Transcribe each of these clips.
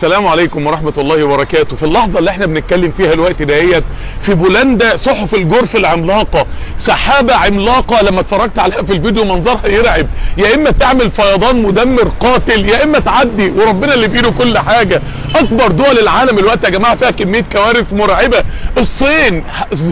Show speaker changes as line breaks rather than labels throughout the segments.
السلام عليكم ورحمة الله وبركاته في اللحظة اللي احنا بنتكلم فيها الوقت دهيت في بولندا صحف الجرف العملاقة سحابة عملاقة لما اتفرجت عليها في الفيديو منظرها يرعب يا اما تعمل فيضان مدمر قاتل يا اما تعدي وربنا اللي بايده كل حاجة اكبر دول العالم الوقت يا جماعة فيها كمية كوارث مرعبة الصين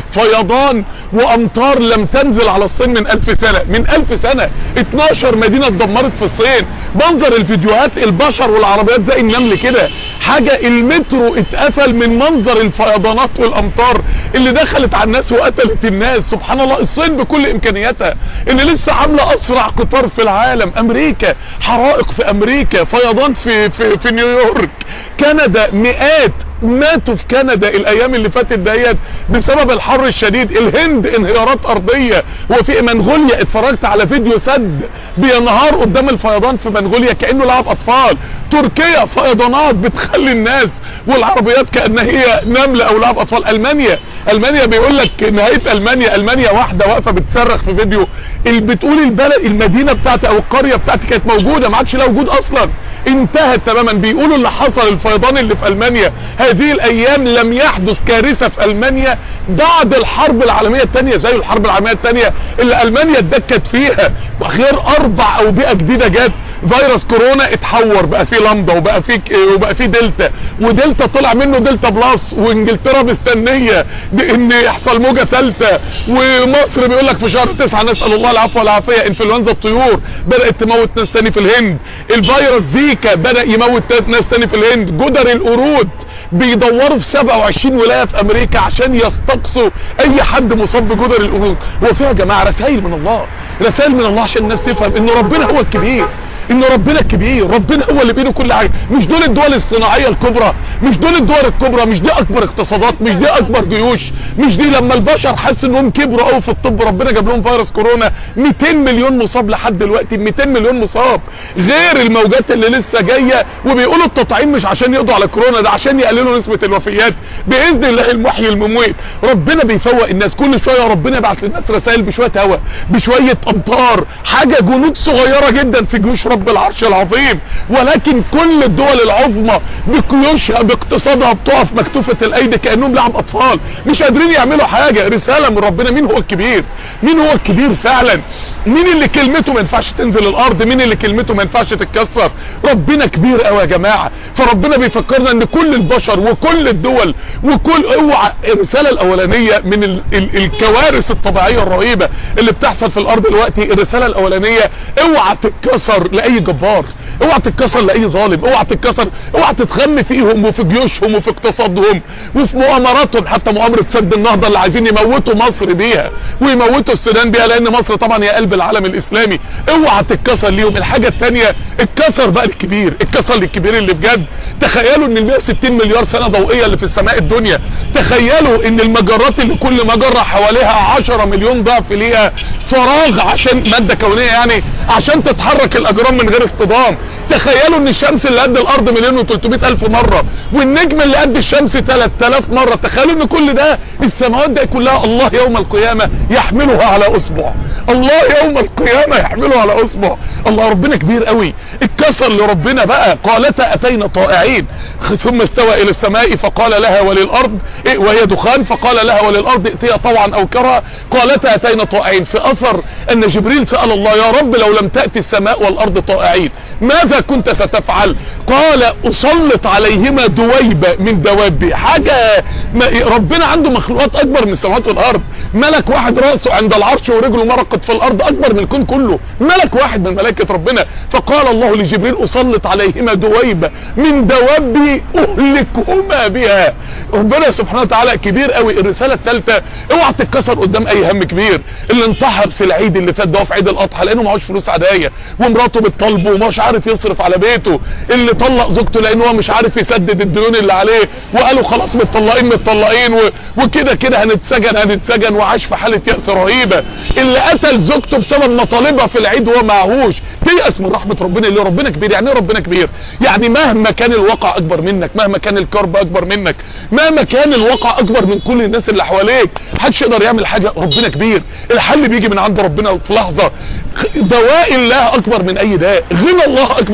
فيضان وامطار لم تنزل على الصين من الف سنة من الف سنة 12 مدينة اتدمرت في الصين منظر الفيديوهات البشر والعربيات زي النمل كده حاجة المترو اتقفل من منظر الفيضانات والامطار اللي دخلت على الناس وقتلت الناس سبحان الله الصين بكل امكانياتها اللي لسه عاملة اسرع قطار في العالم امريكا حرائق في امريكا فيضان في, في, في نيويورك كندا مئات ماتوا في كندا الايام اللي فاتت ديت بسبب الحر الشديد الهند انهيارات ارضية وفي منغوليا اتفرجت على فيديو سد بينهار قدام الفيضان في منغوليا كأنه لعب اطفال تركيا فيضانات بتخلي الناس والعربيات كأنها هي نملة او لعب اطفال المانيا المانيا بيقول لك نهاية المانيا المانيا واحدة واقفة بتصرخ في فيديو اللي بتقول البلد المدينة بتاعتي او القرية بتاعتي كانت موجودة ما عادش لها وجود اصلا انتهت تماما بيقولوا اللي حصل الفيضان اللي في المانيا هذه الايام لم يحدث كارثة في المانيا بعد الحرب العالمية الثانية زي الحرب العالمية الثانية اللي المانيا اتدكت فيها غير اربع اوبئة جديدة جت فيروس كورونا اتحور بقى فيه لامدا وبقى فيه وبقى فيه دلتا ودلتا طلع منه دلتا بلس وانجلترا مستنية ان يحصل موجة ثالثة ومصر بيقول لك في شهر تسعة نسأل الله العفو والعافية انفلونزا الطيور بدأت تموت ناس تاني في الهند الفيروس زيكا بدأ يموت ناس تاني في الهند جدر القرود بيدوروا في 27 ولاية في امريكا عشان يستقصوا اي حد مصاب بجدر القرود وفيها يا جماعة رسائل من الله رسائل من الله عشان الناس تفهم ان ربنا هو الكبير ان ربنا الكبير ربنا هو اللي بيده كل حاجه مش دول الدول الصناعيه الكبرى مش دول الدول الكبرى مش دي اكبر اقتصادات مش دي اكبر جيوش مش دي لما البشر حس انهم كبروا قوي في الطب ربنا جاب لهم فيروس كورونا 200 مليون مصاب لحد دلوقتي 200 مليون مصاب غير الموجات اللي لسه جايه وبيقولوا التطعيم مش عشان يقضوا على كورونا ده عشان يقللوا نسبه الوفيات باذن الله المحيي المميت ربنا بيفوق الناس كل شويه ربنا يبعت للناس رسائل بشويه هواء بشويه امطار حاجه جنود صغيره جدا في جيوش رب العرش العظيم ولكن كل الدول العظمى بجيوشها باقتصادها بتقف مكتوفة الايدي كأنهم لعب اطفال مش قادرين يعملوا حاجة رسالة من ربنا مين هو الكبير مين هو الكبير فعلا مين اللي كلمته ما ينفعش تنزل الارض مين اللي كلمته ما ينفعش تتكسر ربنا كبير قوي يا جماعة فربنا بيفكرنا ان كل البشر وكل الدول وكل اوعى الرسالة الاولانية من ال ال الكوارث الطبيعية الرهيبة اللي بتحصل في الارض دلوقتي الرسالة الاولانية اوعى تتكسر لاي جبار اوعى تتكسر لاي ظالم اوعى تتكسر اوعى تتخم فيهم وفي جيوشهم وفي اقتصادهم وفي مؤامراتهم حتى مؤامرة سد النهضة اللي عايزين يموتوا مصر بيها ويموتوا السودان بيها لان مصر طبعا هي قلب العالم الاسلامي اوعى تتكسر ليهم الحاجة التانية اتكسر بقى الكبير اتكسر للكبير اللي بجد تخيلوا ان ال 160 مليار سنة ضوئية اللي في السماء الدنيا تخيلوا ان المجرات اللي كل مجرة حواليها 10 مليون ضعف ليها فراغ عشان مادة كونية يعني عشان تتحرك الاجرام من غير اصطدام تخيلوا ان الشمس اللي قد الارض مليون و300 الف مرة والنجم اللي قد الشمس 3000 مرة تخيلوا ان كل ده السماوات دي كلها الله يوم القيامة يحملها على اصبع الله يوم القيامة يحملها على اصبع الله ربنا كبير قوي اتكسر لربنا بقى قالتا اتينا طائعين ثم استوى الى السماء فقال لها وللارض إيه وهي دخان فقال لها وللارض ائتيا طوعا او كرها قالتا اتينا طائعين في اثر ان جبريل سأل الله يا رب لو لم تأتي السماء والارض طائعين ماذا كنت ستفعل قال اسلط عليهما دويبة من دوابي حاجة ربنا عنده مخلوقات اكبر من السماوات والارض ملك واحد رأسه عند العرش ورجله مرقت في الارض اكبر من الكون كله ملك واحد من ملائكة ربنا فقال الله لجبريل اسلط عليهما دويبة من دوابي اهلكهما بها ربنا سبحانه وتعالى كبير قوي الرسالة الثالثة اوعى تتكسر قدام اي هم كبير اللي انتحر في العيد اللي فات ده في عيد الاضحى لانه معهوش فلوس عادية ومراته بتطالبه ومش عارف يصرف على بيته اللي طلق زوجته لانه هو مش عارف يسدد الديون اللي عليه وقالوا خلاص متطلقين متطلقين وكده كده هنتسجن هنتسجن وعاش في حالة يأس رهيبة اللي قتل زوجته بسبب مطالبها في العيد وهو معهوش تيأس من رحمة ربنا اللي ربنا كبير يعني ايه ربنا كبير يعني مهما كان الواقع اكبر منك مهما كان الكرب اكبر منك مهما كان الواقع اكبر من كل الناس اللي حواليك محدش يقدر يعمل حاجة ربنا كبير الحل بيجي من عند ربنا في لحظة دواء الله اكبر من اي داء غنى الله اكبر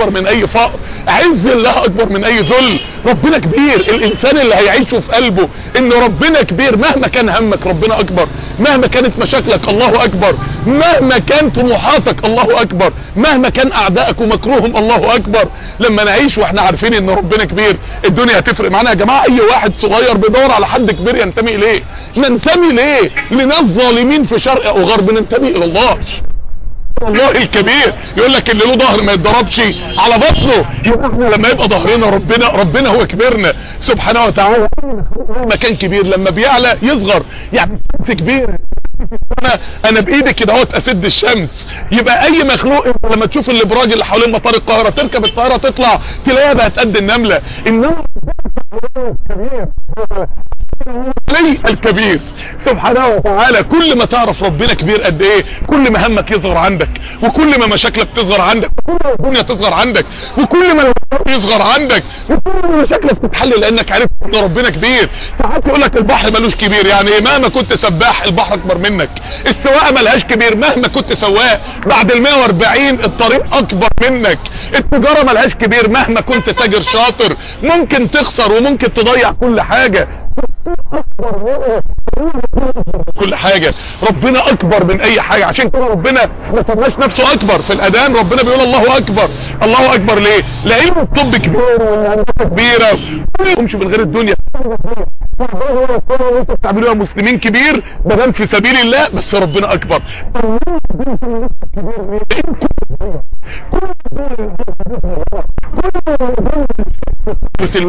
اكبر من اي فقر عز الله اكبر من اي ذل ربنا كبير الانسان اللي هيعيشه في قلبه ان ربنا كبير مهما كان همك ربنا اكبر مهما كانت مشاكلك الله اكبر مهما كان طموحاتك الله اكبر مهما كان اعدائك ومكروهم الله اكبر لما نعيش واحنا عارفين ان ربنا كبير الدنيا هتفرق معانا يا جماعه اي واحد صغير بيدور على حد كبير ينتمي اليه ننتمي ليه لناس ظالمين في شرق او غرب ننتمي الى الله الله الكبير يقول لك اللي له ظهر ما يتضربش على بطنه يبقى احنا لما يبقى ظهرنا ربنا ربنا هو كبيرنا سبحانه وتعالى مكان كبير لما بيعلى يصغر يعني شمس كبير انا انا بايدي كده اهوت اسد الشمس يبقى اي مخلوق انت لما تشوف الابراج اللي حوالين مطار القاهره تركب الطياره تطلع تلاقيها بقت قد النمله انما لي الكبير سبحانه وتعالى كل ما تعرف ربنا كبير قد ايه كل ما همك يصغر عندك وكل ما مشاكلك تصغر عندك وكل ما الدنيا تصغر عندك وكل ما الوقت يصغر عندك وكل ما مشاكلك تتحل لانك عرفت ان ربنا كبير ساعات يقول لك البحر ملوش كبير يعني ايه مهما كنت سباح البحر اكبر منك السواقه ملهاش كبير مهما كنت سواق بعد ال 140 الطريق اكبر منك التجاره ملهاش كبير مهما كنت تاجر شاطر ممكن تخسر وممكن تضيع كل حاجه كل حاجة ربنا اكبر من اي حاجة عشان كده ربنا ما سماش نفسه اكبر في الاذان ربنا بيقول الله اكبر الله اكبر ليه لان الطب كبير والهندسه كبيره يمشي من غير الدنيا انتوا بتعملوها مسلمين كبير بدل في سبيل الله بس ربنا اكبر كل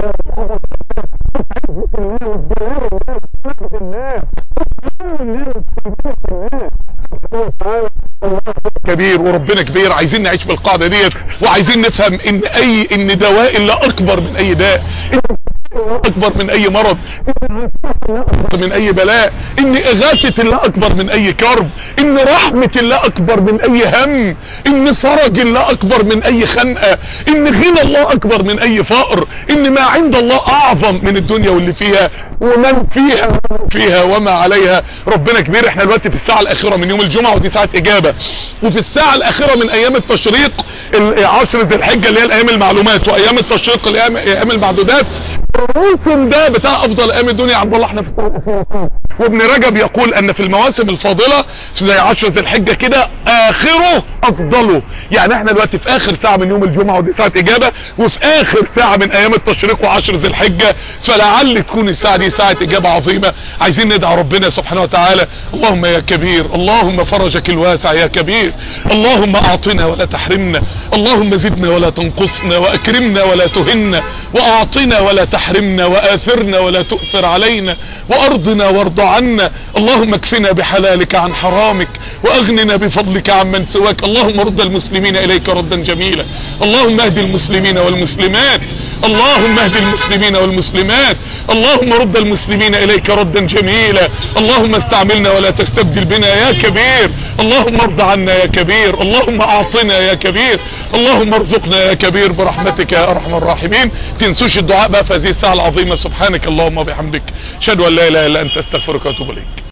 كبير وربنا كبير عايزين نعيش بالقاعدة ديت وعايزين نفهم ان اي ان دواء الله اكبر من اي داء اكبر من اي مرض اكبر من اي بلاء ان اغاثة الله اكبر من اي كرب ان رحمة الله اكبر من اي هم ان فرج الله اكبر من اي خنقة ان غنى الله اكبر من اي فقر ان ما عند الله اعظم من الدنيا واللي فيها ومن فيها فيها وما عليها ربنا كبير احنا دلوقتي في الساعة الاخيرة من يوم الجمعة ودي ساعة اجابة وفي الساعة الاخيرة من ايام التشريق عشر ذي الحجة اللي هي الايام المعلومات وايام التشريق اللي هي ايام المعدودات الموسم ده بتاع افضل ايام الدنيا عبد الله احنا في السنه الاخيره وابن رجب يقول ان في المواسم الفاضله زي عشرة ذي الحجه كده اخره افضله يعني احنا دلوقتي في اخر ساعه من يوم الجمعه ودي ساعه اجابه وفي اخر ساعه من ايام التشريق وعشر ذي الحجه فلعل تكون الساعه دي ساعه اجابه عظيمه عايزين ندعو ربنا سبحانه وتعالى اللهم يا كبير اللهم فرجك الواسع يا كبير اللهم اعطنا ولا تحرمنا اللهم زدنا ولا تنقصنا واكرمنا ولا تهنا واعطنا ولا تحرمنا واثرنا ولا تؤثر علينا وارضنا وارض عنا اللهم اكفنا بحلالك عن حرامك واغننا بفضلك عن من سواك اللهم رد المسلمين اليك ردا جميلا اللهم اهد المسلمين والمسلمات اللهم اهد المسلمين والمسلمات اللهم رد المسلمين اليك ردا جميلا اللهم استعملنا ولا تستبدل بنا يا كبير اللهم ارض عنا يا كبير اللهم اعطنا يا كبير اللهم ارزقنا يا كبير برحمتك يا ارحم الراحمين تنسوش الدعاء بقى في هذه الساعة العظيمة سبحانك اللهم وبحمدك اشهد ان لا اله الا انت استغفرك واتوب اليك